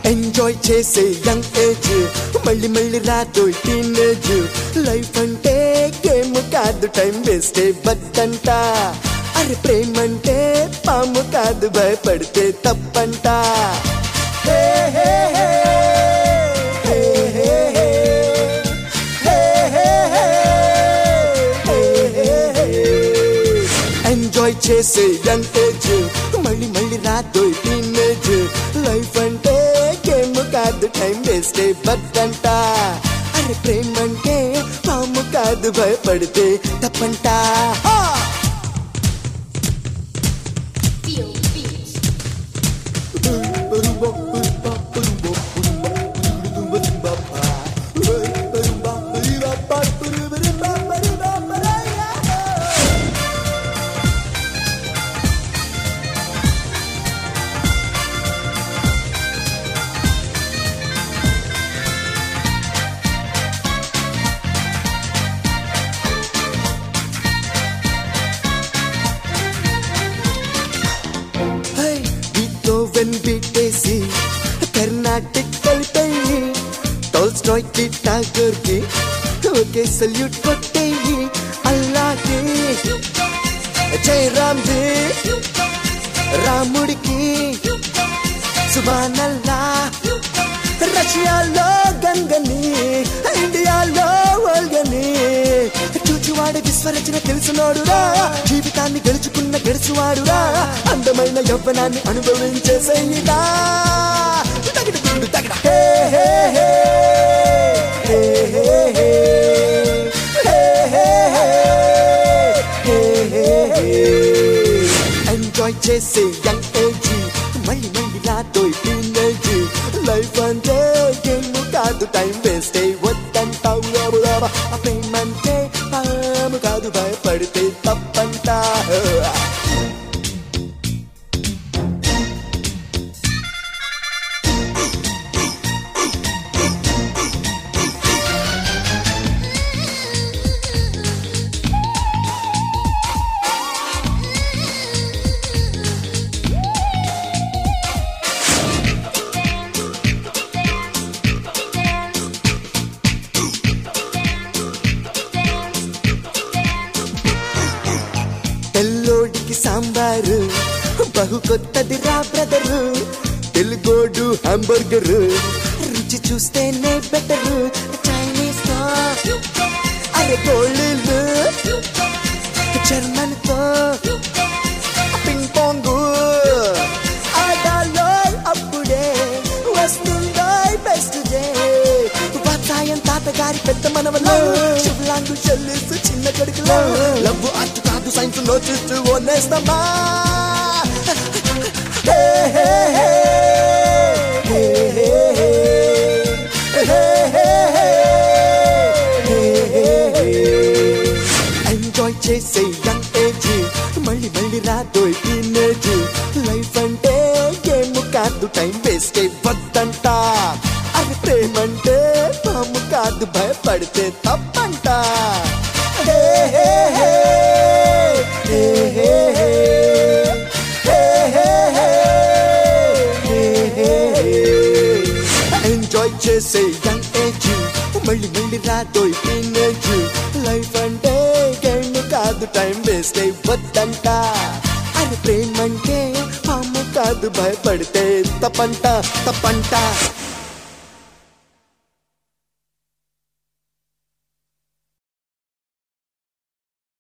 Enjoy చేసే young age మళ్ళీ మళ్ళీ రాదు టీనేజ్ లైఫ్ అంటే గేమ్ కాదు టైం వేస్తే బద్దంట అరే ప్రేమంటే పాము కాదు భయపడితే తప్పంట hey hey hey. Hey hey hey. Hey hey hey. Hey hey hey. Enjoy చేసే యంగ్ ఏజ్ మళ్ళీ మళ్ళీ రాదు టీనేజ్ లైఫ్ అంటే గేమ్ కాదు టైం వేస్తే బద్దంట అరే ప్రేమంటే పాము కాదు భయపడితే తప్పంట హా! Feel beats. హై, బీథోవెన్ బీటేసి కర్ణాటిక్ కలిపేయి టోల్స్టాయ్ కి టాగర్ కి ఒకే సల్యూట్ కొట్టేయి అల్లాకి జయరామ్ జీ రాముడికి సుబానల్లా రష్యాలో గంగని ఇండియాలో వల్గని చూచువాడు విశ్వరచన తెలిసినోడురా జీవితాన్ని గెలుచుకున్న గెలుచువాడురా అందమైన యవ్వనాన్ని అనుభవించేసేయిదా తగిడ గుండు తగిడ hey hey hey hey hey hey hey hey hey hey hey enjoy చేసే యంగ్ ఏజ్ మళ్ళీ మళ్ళీ రాతో టీనేజ్ లైఫ్ అంటే గేమ్ కాదు టైం వేస్ట్ వద్దంటావు రాబు రాబా ఆ ప్రేమంటే పాము కాదు భయపడితే తప్పంటా తెల్లోడికి సాంబారు బహు కొత్తది రా బ్రదరు తెలుగోడు హాంబర్గర్ రుచి చూస్తేనే బెటర్ చైనీస్ తో అరే గోళీలు జర్మన్ తో పింగ్ పాంగ్ ఆడాలో అప్పుడే వస్తుందో బెస్ట్ డే వాతాయం తాతగారి పెద్ద మనవలో శుభ్లాంగు చెల్లిస్తూ చిన్న కొడుకులో లవ్ అటు కాదు సైన్స్ లో చూస్తూ ఓనేస్తామా hey hey hey. Hey hey hey. Hey hey hey. Hey hey hey. Enjoy చేసే యంగ్ ఏజ్ మళ్ళీ మళ్ళీ రాదో టీనేజ్ లైఫ్ అంటే గేమ్ కాదు టైం వేస్ట్ వద్దంట అది ప్రేమంటే పాము కాదు భయపడితే తప్పంట hey hey hey. Hey hey hey. Hey hey hey. Hey hey hey. Enjoy చేసే యంగ్ ఏజ్ మళ్ళీ మళ్ళీ రాదో టీనేజ్ లైఫ్ అంటే గేమ్ కాదు టైం వేస్ట్ వద్దంట అది ప్రేమంటే పాము కాదు భయపడితే తప్పంట తప్పంట